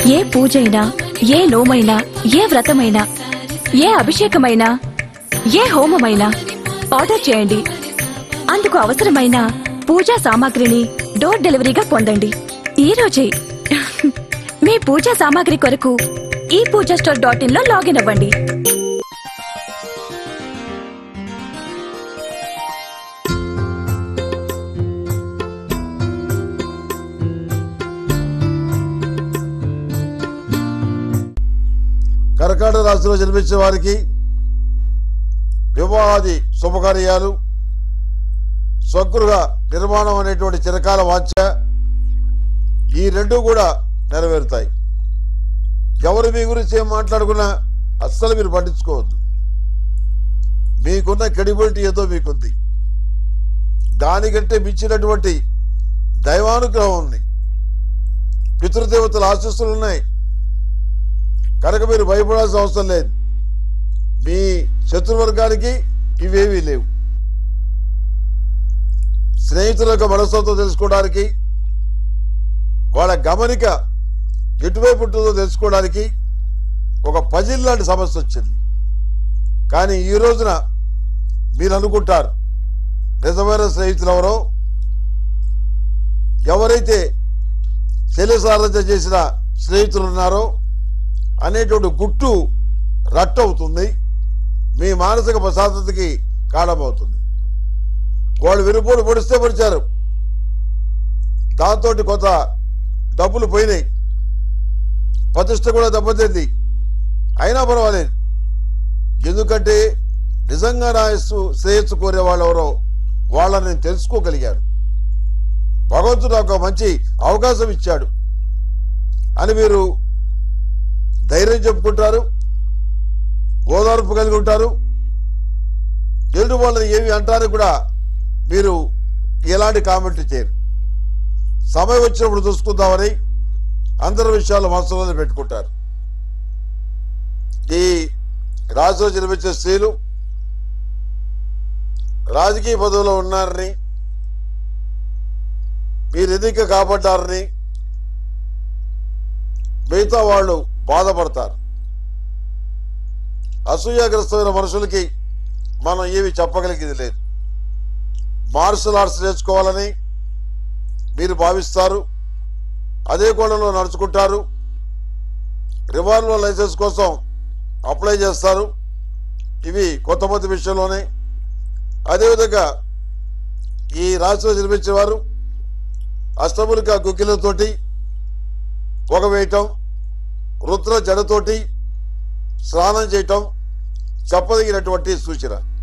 ఏ పూజైనా ఏ నోమైనా ఏ వ్రతమైనా ఏ అభిషేకమైనా ఏ హోమమైనా ఆర్డర్ చేయండి అందుకు అవసరమైన పూజా సామాగ్రిని డోర్ డెలివరీగా పొందండి ఈ రోజే మీ పూజా సామాగ్రి కొరకు ఈ పూజా స్టోర్ డాట్ ఇన్ లో లాగిన్ అవ్వండి కర్కాటక రాశిలో జన్మించిన వారికి వివాహాది శుభకార్యాలు స్వగృహ నిర్మాణం అనేటువంటి చిరకాల వాంఛ ఈ రెండు కూడా నెరవేరుతాయి ఎవరు మీ గురించి ఏం మాట్లాడుకున్నా అస్సలు మీరు పట్టించుకోవద్దు మీకున్న క్రెడిబిలిటీ ఏదో మీకుంది దానికంటే మించినటువంటి దైవానుగ్రహం ఉంది పితృదేవతల ఆశీస్సులు ఉన్నాయి కనుక మీరు భయపడాల్సిన అవసరం లేదు మీ శత్రువర్గానికి ఇవేమీ లేవు స్నేహితుల యొక్క మనస్తత్వం తెలుసుకోవడానికి వాళ్ళ గమనిక ఎటువైపు ఉంటుందో తెలుసుకోవడానికి ఒక పజిల్ లాంటి సమస్య వచ్చింది కానీ ఈ రోజున మీరు అనుకుంటారు నిజమైన స్నేహితులు ఎవరో ఎవరైతే శైలసారథ్య చేసిన స్నేహితులు ఉన్నారో అనేటువంటి గుట్టు రట్టవుతుంది మీ మానసిక ప్రశాంతతకి కారణమవుతుంది వాళ్ళు విరుపోడు పొడిస్తే పొడిచారు దాంతో కొంత డబ్బులు పోయినాయి ప్రతిష్ట కూడా దెబ్బతింది అయినా పర్వాలేదు ఎందుకంటే నిజంగా నా యస్సు శ్రేయస్సు కోరే వాళ్ళు ఎవరో వాళ్ళని నేను తెలుసుకోగలిగాను భగవంతుడు నాకు ఒక మంచి అవకాశం ఇచ్చాడు అని మీరు ధైర్యం చెప్పుకుంటారు ఓదార్పు కలిగి ఉంటారు ఎదుటి వాళ్ళని ఏమి అంటారు కూడా మీరు ఎలాంటి కామెంట్ చేయరు సమయం వచ్చినప్పుడు చూసుకుందామని అందరి విషయాలు మనసులోనే పెట్టుకుంటారు ఈ రాజులో జన్మించే స్త్రీలు రాజకీయ పదవిలో ఉన్నారని మీరు ఎన్నిక కాపాడ్డారని మిగతా వాళ్ళు బాధపడతారు అసూయాగ్రస్తమైన మనుషులకి మనం ఏమి చెప్పగలిగేది లేదు మార్షల్ ఆర్ట్స్ నేర్చుకోవాలని మీరు భావిస్తారు అదే కోణంలో నడుచుకుంటారు రివాల్వర్ లైసెన్స్ కోసం అప్లై చేస్తారు ఇవి కొంతమంది విషయంలోనే అదేవిధంగా ఈ రాశిలో జన్మించిన వారు అష్టములిక గుగ్గిలతోటి పొగ వేయటం రుద్ర జడతోటి స్నానం చేయటం చెప్పదగినటువంటి సూచన